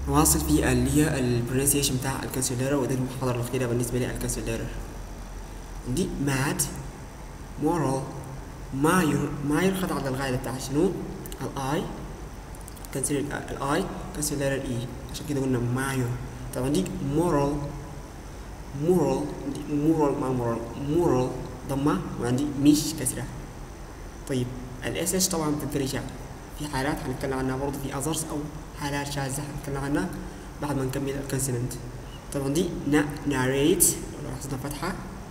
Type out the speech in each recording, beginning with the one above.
نواصل في اللي هي البرونسيشن بتاع الكانسليرر وده المحاضرة الأخيرة بالنسبة لي الكانسليرر عندي ماد مورال ماير ماير خد على الغاية بتاع شنو الاي كانسلر الاي كانسليرر اي عشان كده قلنا ماير طبعا دي مورال مورال مورال ما مورال مورال ضمة وعندي مش كسرة طيب الاس اتش طبعا بتدرجها في حالات هنتكلم عنها برضه في اذرز او حالات شاذة هنتكلم عنها بعد ما نكمل الكونسوننت طبعا دي نا ناريت لو لاحظنا فتحة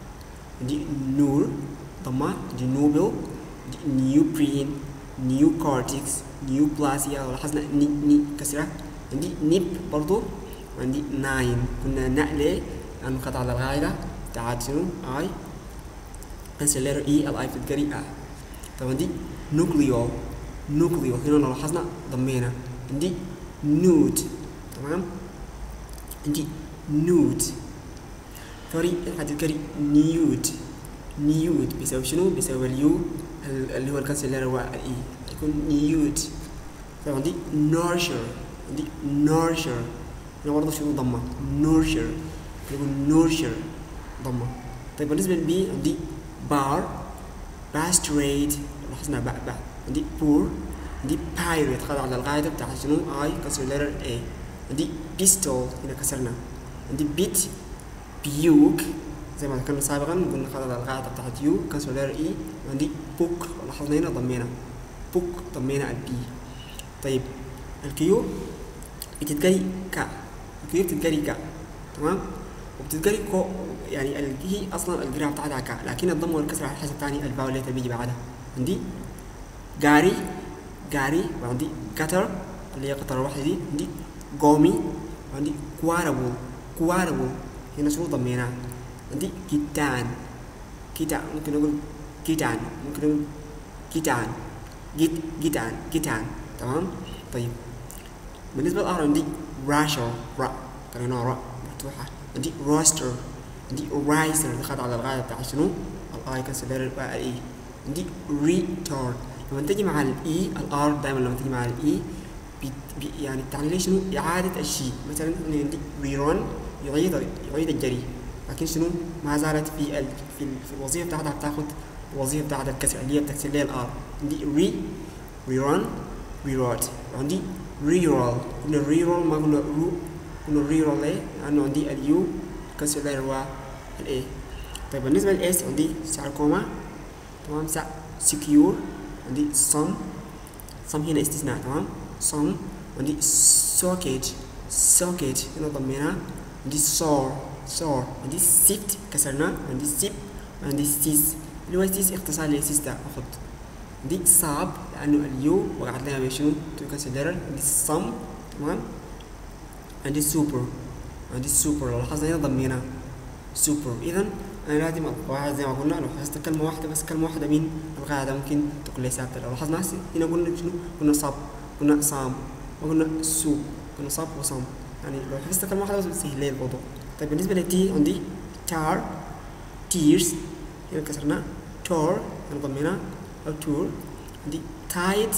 دي نور ضمة دي نوبل دي نيوبرين نيو كورتكس نيو بلاسيا لو لاحظنا ني ني كسرة عندي نيب برضه وعندي ناين كنا نقلة لأنه قطع على الغاية بتاعت شنو اي كانسلر اي الاي بتتقري ا طبعا دي نوكليو نوكليو هنا لو لاحظنا ضمينا عندي نود تمام عندي نود سوري هتذكري نيود نيود بيساوي شنو بيساوي اليو اللي هو الكانسلر هو الاي يكون نيود طبعا دي نورشر عندي نورشر هنا برضه شنو ضمه نورشر يقول نورشر ضمه طيب بالنسبه للبي عندي بار باستريد لاحظنا باء باء عندي بور عندي بايريت خد على القاعده بتاع شنو اي كسر لتر اي عندي بيستول هنا كسرنا عندي بيت بيوك زي ما ذكرنا سابقا قلنا خد على القاعده بتاعت يو كسر لتر اي عندي بوك لاحظنا هنا ضمينا بوك ضمينا البي طيب الكيو بتتقري كا الكيو بتتقري كا تمام وبتتقري كو يعني هي اصلا القراءه بتاعتها كا لكن الضم والكسر على حسب ثاني الفاول اللي بيجي بعدها عندي جاري جاري وعندي قطر اللي هي قطر واحدة دي عندي قومي وعندي كواربو كواربو هنا شنو ضميناه عندي كيتان كيتان ممكن نقول كيتان ممكن نقول كيتان جيت جيتان كيتان تمام طيب بالنسبة للآر عندي راشر را قريناها را مفتوحة عندي روستر عندي رايسر دخلت على الغاية بتاع شنو الاي كانسلر الاي عندي ريتارد لما تجي مع الاي الار دائما لما تجي مع الاي يعني بتعني لي شنو اعاده الشيء مثلا عندي ريرون يعيد يعيد الجري لكن شنو ما زالت في ال في, ال في الوظيفه بتاعتها بتاخد الوظيفه بتاعت الكسر اللي هي بتكسر لي الار عندي ري ريرون ريرود عندي ريرول قلنا ريرول ما قلنا رو قلنا ريرول ليه لانه عندي اليو كسر لي هو الاي طيب بالنسبه للاس عندي ساركوما تمام سا سكيور عندي some some هنا استثناء تمام some عندي socket socket هنا ضمينا عندي sore sore عندي sift كسرنا عندي sip عندي sis اللي هو sis اختصار لسيستا أخذ عندي صعب لأنه اليو وقعت لها بشنو تكسر عندي some تمام عندي super عندي super لو لاحظنا هنا ضمينا super إذا انا لازم القواعد زي ما قلنا لو حفظت كلمه واحده بس كلمه واحده من القاعده ممكن تكون لي ثابته لو لاحظنا هنا قلنا شنو قلنا صاب قلنا صام وقلنا سوق قلنا صاب وصام يعني لو حفظت كلمه واحده بس بتسهل لي الموضوع طيب بالنسبه للتي عندي تار تيرز هنا كسرنا تور هنا ضمينا او تور عندي تايت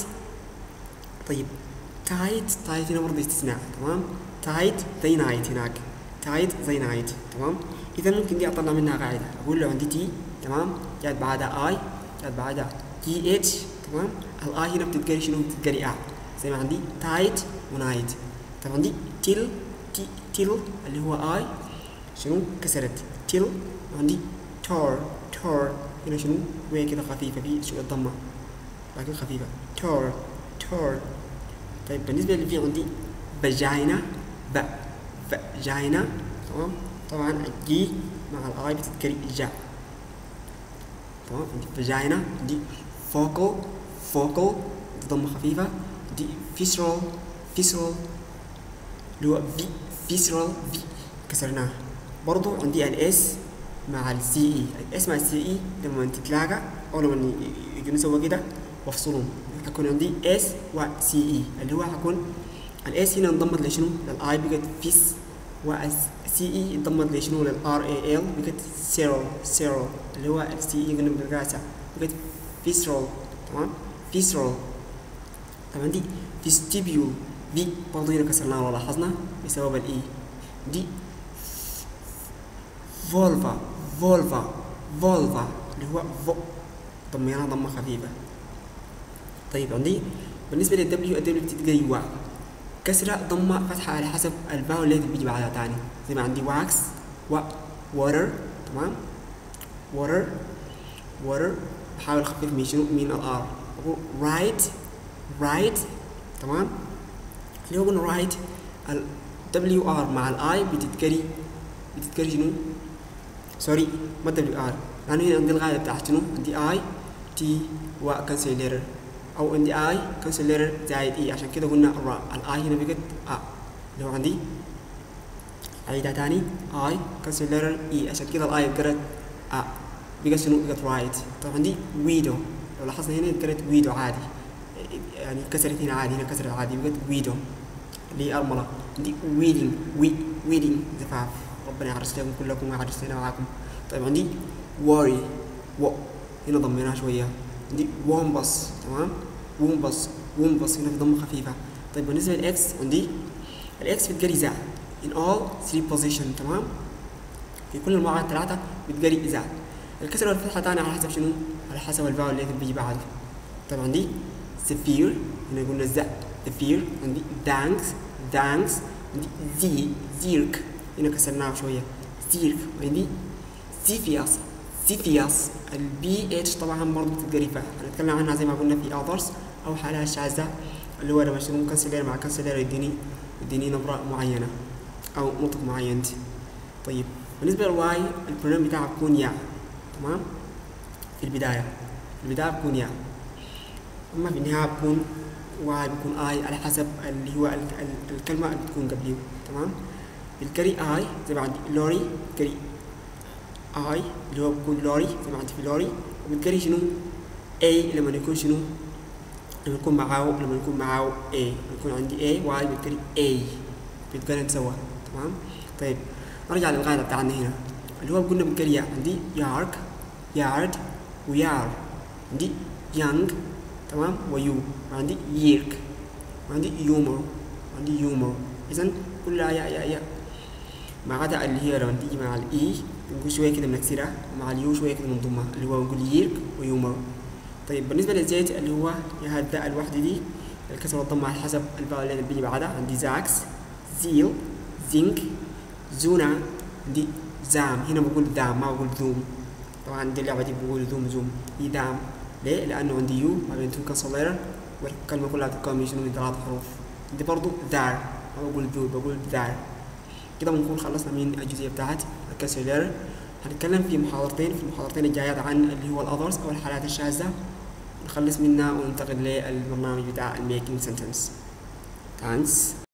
طيب تايت تايت هنا برضه استثناء تمام تايت زي نايت هناك تايت زي نايت تمام اذا ممكن دي اطلع منها قاعده اقول له عندي تي تمام جات بعدها اي جات بعدها تي اتش تمام الاي هنا بتتقري شنو بتتقري ا زي ما عندي تايت ونايت طب عندي تيل تي تيل اللي هو اي شنو كسرت تيل عندي تور تور هنا شنو وهي كده خفيفه في شويه ضمه لكن خفيفه تور تور طيب بالنسبه اللي في عندي فاجينا ب فاجينا تمام طبعا الجي مع الاي بتتقري جا تمام عندي فاجينا دي فوكل فوكل ضمة خفيفة دي فيسرال فيسرال اللي هو في فيسرال في كسرناه برضو عندي الاس مع السي اي الاس مع السي اي لما تتلاقى او لما يجي نسوي كده وافصلهم حيكون عندي اس وسي اي اللي هو حيكون الاس هنا انضمت لشنو للاي بقت فيس والسي اي انضمت لشنو للار اي ال بقت سيرو سيرو اللي هو السي اي قلنا بالراسة بقت فيسرال تمام فيسرال طبعا دي فيستيبيول في برضه هنا كسرناه لو لاحظنا بسبب الاي دي فولفا فولفا فولفا اللي هو فو ضميناها ضمة خفيفة طيب عندي بالنسبة للدبليو الدبليو بتتقري وا كسرة ضمة فتحة على حسب الفاول اللي بيجي بعدها تاني زي ما عندي واكس و ووتر تمام ووتر ووتر بحاول اخفف من شنو من الار بقول رايت رايت تمام اللي هو قلنا رايت ال دبليو ار مع الاي بتتكري بتتكري شنو سوري ما دبليو ار لانه هنا عندي الغايه بتاعت شنو عندي اي تي وكانسلر او عندي اي كانسلر زائد اي عشان كده قلنا الاي هنا بقت ا اللي هو عندي عيدها تاني اي كانسلر اي عشان كده الاي بقت ا بقت شنو بقت رايت طبعا عندي ويدو لو لاحظنا هنا بقت ويدو عادي يعني كسرت هنا عادي هنا كسرت عادي بقت ويدو اللي هي أرملة عندي ويدنج وي ويدنج زفاف ربنا يعرس لكم كلكم ويعرس لنا معاكم طيب عندي worry و هنا ضميناها شوية عندي وومبس تمام وومبس وومبس هنا في ضمة خفيفة طيب بالنسبة للإكس عندي الإكس بتقري زع in all three position تمام في كل المواقع الثلاثة بتقري زع الكسرة والفتحة تاني على حسب شنو؟ على حسب الفاول اللي بيجي بعده طبعا عندي سفير هنا قلنا زع سفير عندي دانكس دانكس عندي زي زيرك هنا كسرناه شوية زيرك عندي سيفياس سيفياس البي اتش طبعا برضه بتتقري فيها هنتكلم عنها زي ما قلنا في اذرز او حالات شاذة اللي هو لما شنو كانسلير مع كانسلير يديني يديني نبرة معينة او نطق معين طيب بالنسبة للواي البرونوم بتاعها بيكون يا تمام في البداية في البداية بيكون يا أما في النهاية بيكون واي بيكون اي على حسب اللي هو ال ال الكلمة اللي بتكون قبليه تمام بالكري اي زي ما عندي لوري كري اي اللي هو بيكون لوري زي ما عندي في لوري وبالكري شنو اي لما يكون شنو لما يكون معاه لما يكون معاه اي لما يكون عندي اي واي بالكري اي بيتقارن سوا تمام طيب نرجع للقاعدة بتاعنا هنا اللي هو قلنا بالكري عندي يارك يارد ويار عندي يانج تمام ويو وعندي ييرك وعندي يومر وعندي يومر اذا كلها يا يا يا ما عدا اللي هي لما تيجي مع الاي بنقول شويه كده بنكسرها مع اليو شويه كده بنضمها اللي هو بنقول ييرك ويومر طيب بالنسبه للزيت اللي هو يا الداء الوحده دي الكسر والضمه على حسب الفاول اللي بيجي بعدها عندي زاكس زيل زينك زونا عندي زام هنا بقول دام ما بقول ذوم طبعا دي اللعبه دي بقول ذوم زوم هي دام ليه؟ لأنه عندي يو ما بين تو كانسلر والكلمة كلها تتكون من شنو من ثلاث حروف عندي برضو دار ما بقول ذو بقول دار كده بنكون خلصنا من الجزئية بتاعت الكانسلر هنتكلم في محاضرتين في المحاضرتين الجايات عن اللي هو الأذرز أو الحالات الشاذة نخلص منها وننتقل للبرنامج بتاع الميكينج سنتنس ثانكس